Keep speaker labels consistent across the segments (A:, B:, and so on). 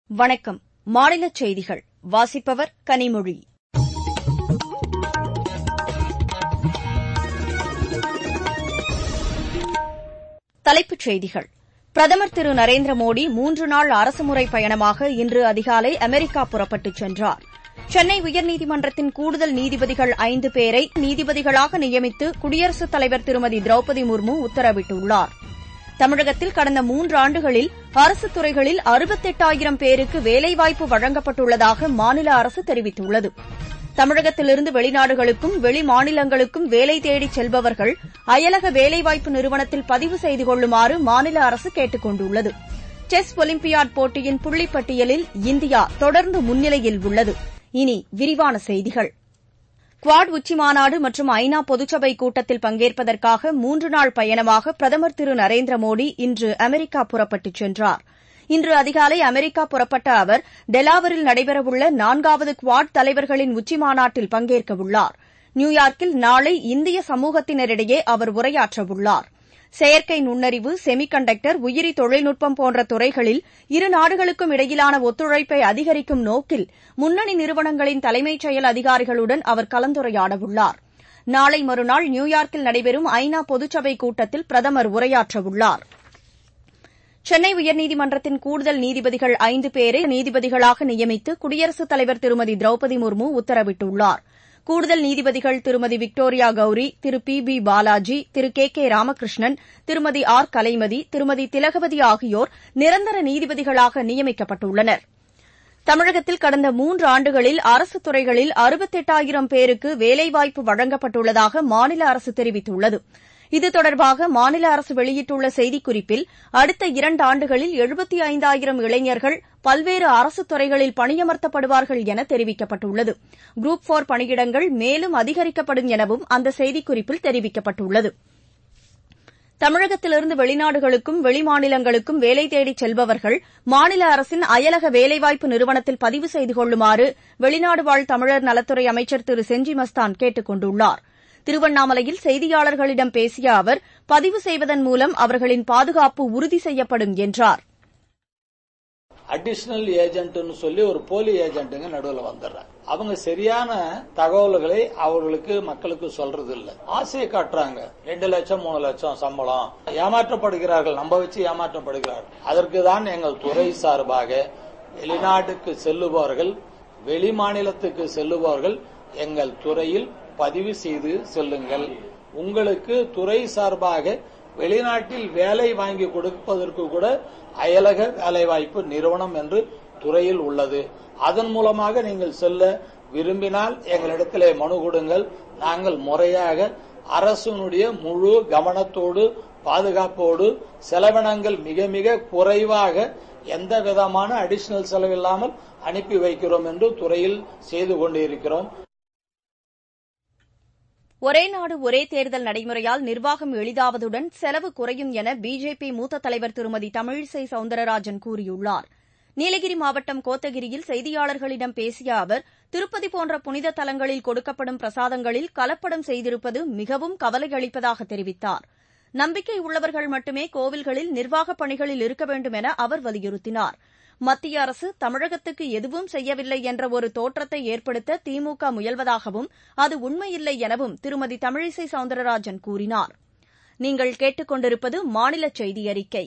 A: வணக்கம் மாநிலச் செய்திகள் வாசிப்பவர் கனிமொழி தலைப்புச் செய்திகள் பிரதமர் திரு நரேந்திர மோடி மூன்று நாள் அரசுமுறைப் பயணமாக இன்று அதிகாலை அமெரிக்கா புறப்பட்டுச் சென்றார் சென்னை உயர்நீதிமன்றத்தின் கூடுதல் நீதிபதிகள் ஐந்து பேரை நீதிபதிகளாக நியமித்து குடியரசுத் தலைவர் திருமதி திரௌபதி முர்மு உத்தரவிட்டுள்ளார் தமிழகத்தில் கடந்த மூன்றாண்டுகளில் அரசுத் துறைகளில் அறுபத்தெட்டாயிரம் பேருக்கு வேலைவாய்ப்பு வழங்கப்பட்டுள்ளதாக மாநில அரசு தெரிவித்துள்ளது தமிழகத்திலிருந்து வெளிநாடுகளுக்கும் வெளி மாநிலங்களுக்கும் வேலை தேடிச் செல்பவர்கள் அயலக வேலைவாய்ப்பு நிறுவனத்தில் பதிவு செய்து கொள்ளுமாறு மாநில அரசு கேட்டுக் கொண்டுள்ளது செஸ் ஒலிம்பியாட் போட்டியின் புள்ளிப்பட்டியலில் இந்தியா தொடர்ந்து முன்னிலையில் உள்ளது இனி விரிவான செய்திகள் குவாட் உச்சிமாநாடு மற்றும் ஐநா பொதுச்சபை கூட்டத்தில் பங்கேற்பதற்காக மூன்று நாள் பயணமாக பிரதமர் திரு நரேந்திர மோடி இன்று அமெரிக்கா புறப்பட்டுச் சென்றார் இன்று அதிகாலை அமெரிக்கா புறப்பட்ட அவர் டெலாவரில் நடைபெறவுள்ள நான்காவது குவாட் தலைவர்களின் உச்சிமாநாட்டில் பங்கேற்கவுள்ளார் நியூயார்க்கில் நாளை இந்திய சமூகத்தினரிடையே அவர் உரையாற்றவுள்ளார் செயற்கை நுண்ணறிவு செமி கண்டக்டர் உயிரி தொழில்நுட்பம் போன்ற துறைகளில் இரு நாடுகளுக்கும் இடையிலான ஒத்துழைப்பை அதிகரிக்கும் நோக்கில் முன்னணி நிறுவனங்களின் தலைமைச் செயல் அதிகாரிகளுடன் அவர் கலந்துரையாடவுள்ளார் நாளை மறுநாள் நியூயார்க்கில் நடைபெறும் ஐநா பொதுச்சபை கூட்டத்தில் பிரதமர் உரையாற்றவுள்ளார் சென்னை உயர்நீதிமன்றத்தின் கூடுதல் நீதிபதிகள் ஐந்து பேரை நீதிபதிகளாக நியமித்து குடியரசுத் தலைவர் திருமதி திரௌபதி முர்மு உத்தரவிட்டுள்ளார் கூடுதல் நீதிபதிகள் திருமதி விக்டோரியா கௌரி திரு பி பி பாலாஜி திரு கே கே ராமகிருஷ்ணன் திருமதி ஆர் கலைமதி திருமதி திலகவதி ஆகியோர் நிரந்தர நீதிபதிகளாக நியமிக்கப்பட்டுள்ளனர் தமிழகத்தில் கடந்த மூன்று ஆண்டுகளில் அரசுத் துறைகளில் அறுபத்தெட்டாயிரம் பேருக்கு வேலைவாய்ப்பு வழங்கப்பட்டுள்ளதாக மாநில அரசு தெரிவித்துள்ளது இது தொடர்பாக மாநில அரசு வெளியிட்டுள்ள செய்திக்குறிப்பில் அடுத்த இரண்டாண்டுகளில் எழுபத்தி ஐந்தாயிரம் இளைஞர்கள் பல்வேறு அரசுத் துறைகளில் பணியமர்த்தப்படுவார்கள் என தெரிவிக்கப்பட்டுள்ளது குரூப் போர் பணியிடங்கள் மேலும் அதிகரிக்கப்படும் எனவும் அந்த செய்திக்குறிப்பில் தெரிவிக்கப்பட்டுள்ளது தமிழகத்திலிருந்து வெளிநாடுகளுக்கும் வெளிமாநிலங்களுக்கும் வேலை தேடிச் செல்பவர்கள் மாநில அரசின் அயலக வேலைவாய்ப்பு நிறுவனத்தில் பதிவு செய்து கொள்ளுமாறு வெளிநாடு வாழ் தமிழர் நலத்துறை அமைச்சர் திரு செஞ்சி மஸ்தான் கேட்டுக் கொண்டுள்ளார் திருவண்ணாமலையில் செய்தியாளர்களிடம் பேசிய அவர் பதிவு செய்வதன் மூலம் அவர்களின் பாதுகாப்பு உறுதி செய்யப்படும் என்றார்
B: அடிஷனல் ஏஜென்ட்னு சொல்லி ஒரு போலி ஏஜென்ட்டுங்க நடுவில் வந்துடுறாங்க அவங்க சரியான தகவல்களை அவர்களுக்கு மக்களுக்கு சொல்றது இல்ல ஆசையை காட்டுறாங்க ரெண்டு லட்சம் மூணு லட்சம் சம்பளம் ஏமாற்றப்படுகிறார்கள் நம்ப வச்சு ஏமாற்றப்படுகிறார்கள் அதற்கு தான் எங்கள் துறை சார்பாக வெளிநாட்டுக்கு செல்லுபவர்கள் வெளி மாநிலத்துக்கு செல்லுபவர்கள் எங்கள் துறையில் பதிவு செய்து செல்லுங்கள் உங்களுக்கு துறை சார்பாக வெளிநாட்டில் வேலை வாங்கி கொடுப்பதற்கு கூட அயலக வேலைவாய்ப்பு நிறுவனம் என்று துறையில் உள்ளது அதன் மூலமாக நீங்கள் செல்ல விரும்பினால் எங்களிடத்திலே மனு கொடுங்கள் நாங்கள் முறையாக அரசனுடைய முழு கவனத்தோடு பாதுகாப்போடு செலவினங்கள் மிக மிக குறைவாக எந்த விதமான அடிஷனல் செலவில்லாமல் அனுப்பி வைக்கிறோம் என்று துறையில் செய்து கொண்டிருக்கிறோம்
A: ஒரே நாடு ஒரே தேர்தல் நடைமுறையால் நிர்வாகம் எளிதாவதுடன் செலவு குறையும் என பிஜேபி மூத்த தலைவர் திருமதி தமிழிசை சவுந்தரராஜன் கூறியுள்ளார் நீலகிரி மாவட்டம் கோத்தகிரியில் செய்தியாளர்களிடம் பேசிய அவர் திருப்பதி போன்ற புனித தலங்களில் கொடுக்கப்படும் பிரசாதங்களில் கலப்படம் செய்திருப்பது மிகவும் கவலை அளிப்பதாக தெரிவித்தார் நம்பிக்கை உள்ளவர்கள் மட்டுமே கோவில்களில் நிர்வாகப் பணிகளில் இருக்க வேண்டும் என அவர் வலியுறுத்தினார் மத்திய அரசு தமிழகத்துக்கு எதுவும் செய்யவில்லை என்ற ஒரு தோற்றத்தை ஏற்படுத்த திமுக முயல்வதாகவும் அது உண்மையில்லை எனவும் திருமதி தமிழிசை சவுந்தரராஜன் கூறினார் நீங்கள் கேட்டுக் கொண்டிருப்பது மாநில செய்தி அறிக்கை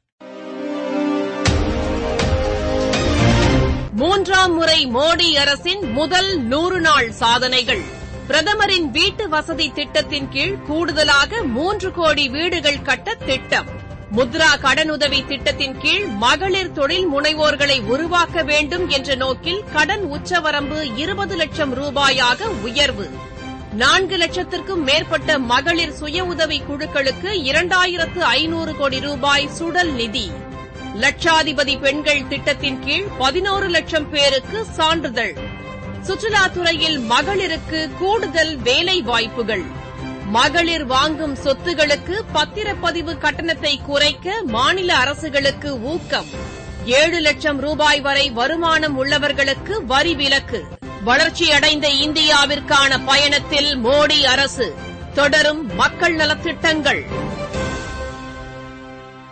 C: மூன்றாம் முறை மோடி அரசின் முதல் நூறு நாள் சாதனைகள் பிரதமரின் வீட்டு வசதி திட்டத்தின் கீழ் கூடுதலாக மூன்று கோடி வீடுகள் கட்ட திட்டம் முத்ரா கடனுதவி திட்டத்தின் கீழ் மகளிர் தொழில் முனைவோர்களை உருவாக்க வேண்டும் என்ற நோக்கில் கடன் உச்சவரம்பு இருபது லட்சம் ரூபாயாக உயர்வு நான்கு லட்சத்திற்கும் மேற்பட்ட மகளிர் சுய உதவி குழுக்களுக்கு இரண்டாயிரத்து ஐநூறு கோடி ரூபாய் சுடல் நிதி லட்சாதிபதி பெண்கள் திட்டத்தின் கீழ் பதினோரு லட்சம் பேருக்கு சான்றிதழ் சுற்றுலாத்துறையில் மகளிருக்கு கூடுதல் வேலை வாய்ப்புகள் மகளிர் வாங்கும் சொத்துகளுக்கு பத்திரப்பதிவு கட்டணத்தை குறைக்க மாநில அரசுகளுக்கு ஊக்கம் ஏழு லட்சம் ரூபாய் வரை வருமானம் உள்ளவர்களுக்கு வரி விலக்கு வளர்ச்சியடைந்த இந்தியாவிற்கான பயணத்தில் மோடி அரசு தொடரும் மக்கள் நலத்திட்டங்கள்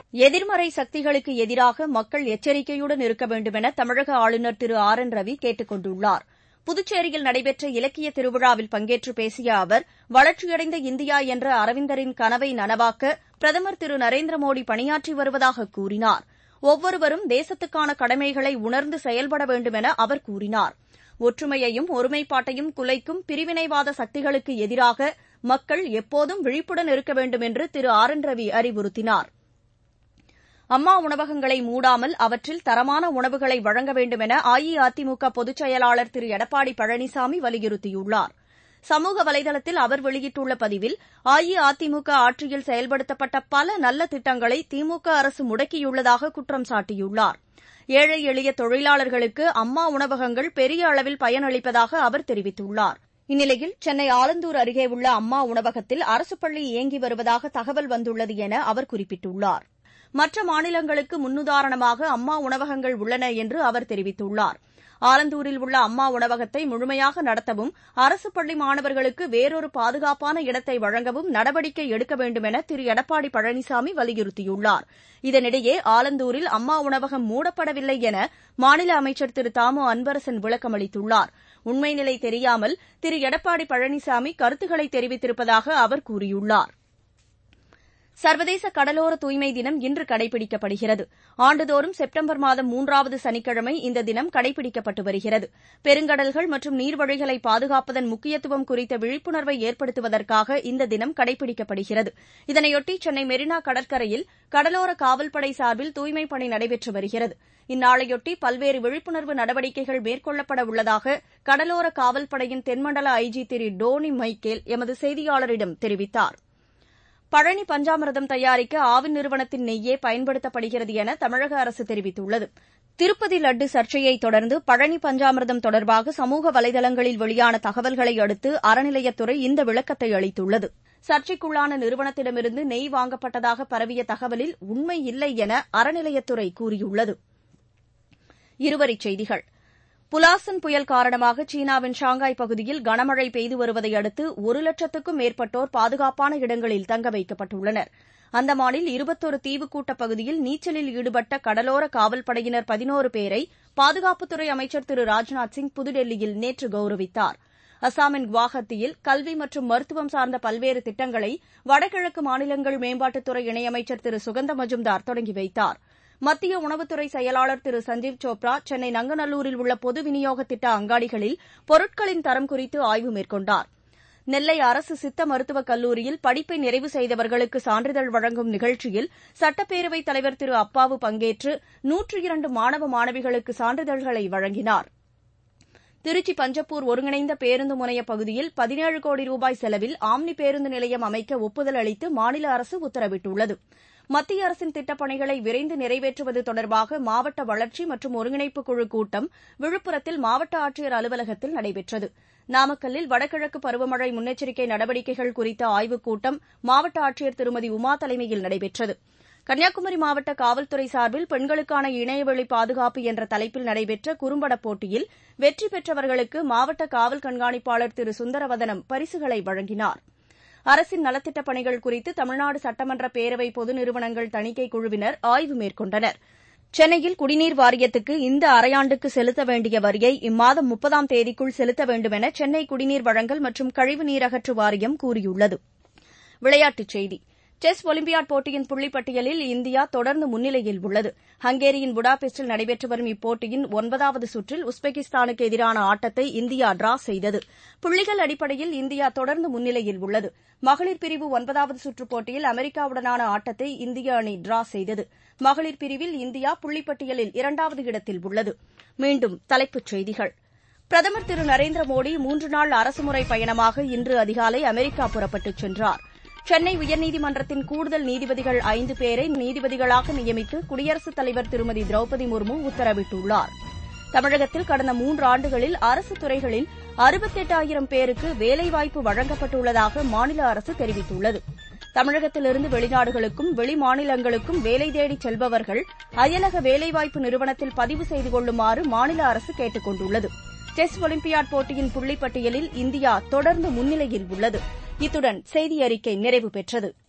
A: எதிர்மறை சக்திகளுக்கு எதிராக மக்கள் எச்சரிக்கையுடன் இருக்க வேண்டுமென தமிழக ஆளுநர் திரு ஆர் என் ரவி கேட்டுக் கொண்டுள்ளார் புதுச்சேரியில் நடைபெற்ற இலக்கிய திருவிழாவில் பங்கேற்று பேசிய அவர் வளர்ச்சியடைந்த இந்தியா என்ற அரவிந்தரின் கனவை நனவாக்க பிரதமர் திரு நரேந்திர மோடி பணியாற்றி வருவதாக கூறினார் ஒவ்வொருவரும் தேசத்துக்கான கடமைகளை உணர்ந்து செயல்பட வேண்டுமென அவர் கூறினார் ஒற்றுமையையும் ஒருமைப்பாட்டையும் குலைக்கும் பிரிவினைவாத சக்திகளுக்கு எதிராக மக்கள் எப்போதும் விழிப்புடன் இருக்க வேண்டும் என்று திரு ஆர் என் ரவி அறிவுறுத்தினார் அம்மா உணவகங்களை மூடாமல் அவற்றில் தரமான உணவுகளை வழங்க வேண்டுமென அஇஅதிமுக பொதுச் செயலாளர் திரு எடப்பாடி பழனிசாமி வலியுறுத்தியுள்ளார் சமூக வலைதளத்தில் அவர் வெளியிட்டுள்ள பதிவில் அஇஅதிமுக ஆட்சியில் செயல்படுத்தப்பட்ட பல நல்ல திட்டங்களை திமுக அரசு முடக்கியுள்ளதாக குற்றம் சாட்டியுள்ளார் ஏழை எளிய தொழிலாளர்களுக்கு அம்மா உணவகங்கள் பெரிய அளவில் பயனளிப்பதாக அவர் தெரிவித்துள்ளார் இந்நிலையில் சென்னை ஆலந்தூர் அருகே உள்ள அம்மா உணவகத்தில் அரசு பள்ளி இயங்கி வருவதாக தகவல் வந்துள்ளது என அவர் குறிப்பிட்டுள்ளார் மற்ற மாநிலங்களுக்கு முன்னுதாரணமாக அம்மா உணவகங்கள் உள்ளன என்று அவர் தெரிவித்துள்ளார் ஆலந்தூரில் உள்ள அம்மா உணவகத்தை முழுமையாக நடத்தவும் அரசு பள்ளி மாணவர்களுக்கு வேறொரு பாதுகாப்பான இடத்தை வழங்கவும் நடவடிக்கை எடுக்க வேண்டுமென திரு எடப்பாடி பழனிசாமி வலியுறுத்தியுள்ளார் இதனிடையே ஆலந்தூரில் அம்மா உணவகம் மூடப்படவில்லை என மாநில அமைச்சர் திரு தாமு அன்பரசன் விளக்கமளித்துள்ளார் உண்மை நிலை தெரியாமல் திரு எடப்பாடி பழனிசாமி கருத்துக்களை தெரிவித்திருப்பதாக அவர் கூறியுள்ளார் சர்வதேச கடலோர தூய்மை தினம் இன்று கடைபிடிக்கப்படுகிறது ஆண்டுதோறும் செப்டம்பர் மாதம் மூன்றாவது சனிக்கிழமை இந்த தினம் கடைபிடிக்கப்பட்டு வருகிறது பெருங்கடல்கள் மற்றும் நீர்வழிகளை பாதுகாப்பதன் முக்கியத்துவம் குறித்த விழிப்புணர்வை ஏற்படுத்துவதற்காக இந்த தினம் கடைபிடிக்கப்படுகிறது இதனையொட்டி சென்னை மெரினா கடற்கரையில் கடலோர காவல்படை சார்பில் தூய்மைப் பணி நடைபெற்று வருகிறது இந்நாளையொட்டி பல்வேறு விழிப்புணர்வு நடவடிக்கைகள் மேற்கொள்ளப்பட உள்ளதாக கடலோர காவல்படையின் தென்மண்டல ஐஜி திரு டோனி மைக்கேல் எமது செய்தியாளரிடம் தெரிவித்தாா் பழனி பஞ்சாமிரதம் தயாரிக்க ஆவின் நிறுவனத்தின் நெய்யே பயன்படுத்தப்படுகிறது என தமிழக அரசு தெரிவித்துள்ளது திருப்பதி லட்டு சர்ச்சையை தொடர்ந்து பழனி பஞ்சாமிரதம் தொடர்பாக சமூக வலைதளங்களில் வெளியான தகவல்களை அடுத்து அறநிலையத்துறை இந்த விளக்கத்தை அளித்துள்ளது சர்ச்சைக்குள்ளான நிறுவனத்திடமிருந்து நெய் வாங்கப்பட்டதாக பரவிய தகவலில் உண்மை இல்லை என அறநிலையத்துறை கூறியுள்ளது இருவரிச் செய்திகள் புலாசன் புயல் காரணமாக சீனாவின் ஷாங்காய் பகுதியில் கனமழை பெய்து வருவதை அடுத்து ஒரு லட்சத்துக்கும் மேற்பட்டோர் பாதுகாப்பான இடங்களில் தங்க வைக்கப்பட்டுள்ளனர் அந்தமானில் இருபத்தொரு தீவுக்கூட்ட பகுதியில் நீச்சலில் ஈடுபட்ட கடலோர காவல்படையினர் பதினோரு பேரை பாதுகாப்புத்துறை அமைச்சர் திரு ராஜ்நாத் சிங் புதுடெல்லியில் நேற்று கௌரவித்தார் அசாமின் குவாஹத்தியில் கல்வி மற்றும் மருத்துவம் சார்ந்த பல்வேறு திட்டங்களை வடகிழக்கு மாநிலங்கள் மேம்பாட்டுத்துறை இணையமைச்சர் திரு சுகந்த மஜும்தார் தொடங்கி வைத்தார் மத்திய உணவுத்துறை செயலாளர் திரு சஞ்சீவ் சோப்ரா சென்னை நங்கநல்லூரில் உள்ள பொது விநியோக திட்ட அங்காடிகளில் பொருட்களின் தரம் குறித்து ஆய்வு மேற்கொண்டார் நெல்லை அரசு சித்த மருத்துவக் கல்லூரியில் படிப்பை நிறைவு செய்தவர்களுக்கு சான்றிதழ் வழங்கும் நிகழ்ச்சியில் சட்டப்பேரவைத் தலைவர் திரு அப்பாவு பங்கேற்று நூற்று இரண்டு மாணவ மாணவிகளுக்கு சான்றிதழ்களை வழங்கினார் திருச்சி பஞ்சப்பூர் ஒருங்கிணைந்த பேருந்து முனைய பகுதியில் பதினேழு கோடி ரூபாய் செலவில் ஆம்னி பேருந்து நிலையம் அமைக்க ஒப்புதல் அளித்து மாநில அரசு உத்தரவிட்டுள்ளது மத்திய அரசின் திட்டப்பணிகளை விரைந்து நிறைவேற்றுவது தொடர்பாக மாவட்ட வளர்ச்சி மற்றும் ஒருங்கிணைப்பு குழு கூட்டம் விழுப்புரத்தில் மாவட்ட ஆட்சியர் அலுவலகத்தில் நடைபெற்றது நாமக்கல்லில் வடகிழக்கு பருவமழை முன்னெச்சரிக்கை நடவடிக்கைகள் குறித்த ஆய்வுக் கூட்டம் மாவட்ட ஆட்சியர் திருமதி உமா தலைமையில் நடைபெற்றது கன்னியாகுமரி மாவட்ட காவல்துறை சார்பில் பெண்களுக்கான இணையவழி பாதுகாப்பு என்ற தலைப்பில் நடைபெற்ற குறும்படப் போட்டியில் வெற்றி பெற்றவர்களுக்கு மாவட்ட காவல் கண்காணிப்பாளர் திரு சுந்தரவதனம் பரிசுகளை வழங்கினார் அரசின் நலத்திட்டப் பணிகள் குறித்து தமிழ்நாடு சட்டமன்ற பேரவை பொது நிறுவனங்கள் தணிக்கைக் குழுவினர் ஆய்வு மேற்கொண்டனர் சென்னையில் குடிநீர் வாரியத்துக்கு இந்த அரையாண்டுக்கு செலுத்த வேண்டிய வரியை இம்மாதம் முப்பதாம் தேதிக்குள் செலுத்த வேண்டுமென சென்னை குடிநீர் வழங்கல் மற்றும் கழிவுநீர் அகற்று வாரியம் கூறியுள்ளது விளையாட்டுச் செய்தி செஸ் ஒலிம்பியாட் போட்டியின் புள்ளிப்பட்டியலில் இந்தியா தொடர்ந்து முன்னிலையில் உள்ளது ஹங்கேரியின் புடாபெஸ்டில் நடைபெற்று வரும் இப்போட்டியின் ஒன்பதாவது சுற்றில் உஸ்பெகிஸ்தானுக்கு எதிரான ஆட்டத்தை இந்தியா டிரா செய்தது புள்ளிகள் அடிப்படையில் இந்தியா தொடர்ந்து முன்னிலையில் உள்ளது மகளிர் பிரிவு ஒன்பதாவது சுற்றுப் போட்டியில் அமெரிக்காவுடனான ஆட்டத்தை இந்திய அணி டிரா செய்தது மகளிர் பிரிவில் இந்தியா புள்ளிப்பட்டியலில் இரண்டாவது இடத்தில் உள்ளது மீண்டும் தலைப்புச் செய்திகள் பிரதமர் திரு நரேந்திர மோடி மூன்று நாள் அரசுமுறை பயணமாக இன்று அதிகாலை அமெரிக்கா புறப்பட்டுச் சென்றார் சென்னை உயர்நீதிமன்றத்தின் கூடுதல் நீதிபதிகள் ஐந்து பேரை நீதிபதிகளாக நியமித்து குடியரசுத் தலைவர் திருமதி திரௌபதி முர்மு உத்தரவிட்டுள்ளார் தமிழகத்தில் கடந்த மூன்று ஆண்டுகளில் அரசு துறைகளில் அறுபத்தெட்டாயிரம் பேருக்கு வேலைவாய்ப்பு வழங்கப்பட்டுள்ளதாக மாநில அரசு தெரிவித்துள்ளது தமிழகத்திலிருந்து வெளிநாடுகளுக்கும் வெளிமாநிலங்களுக்கும் வேலை தேடிச் செல்பவர்கள் அயலக வேலைவாய்ப்பு நிறுவனத்தில் பதிவு செய்து கொள்ளுமாறு மாநில அரசு கேட்டுக் கொண்டுள்ளது செஸ் ஒலிம்பியாட் போட்டியின் புள்ளிப்பட்டியலில் இந்தியா தொடர்ந்து முன்னிலையில் உள்ளது இத்துடன் செய்தி அறிக்கை நிறைவு பெற்றது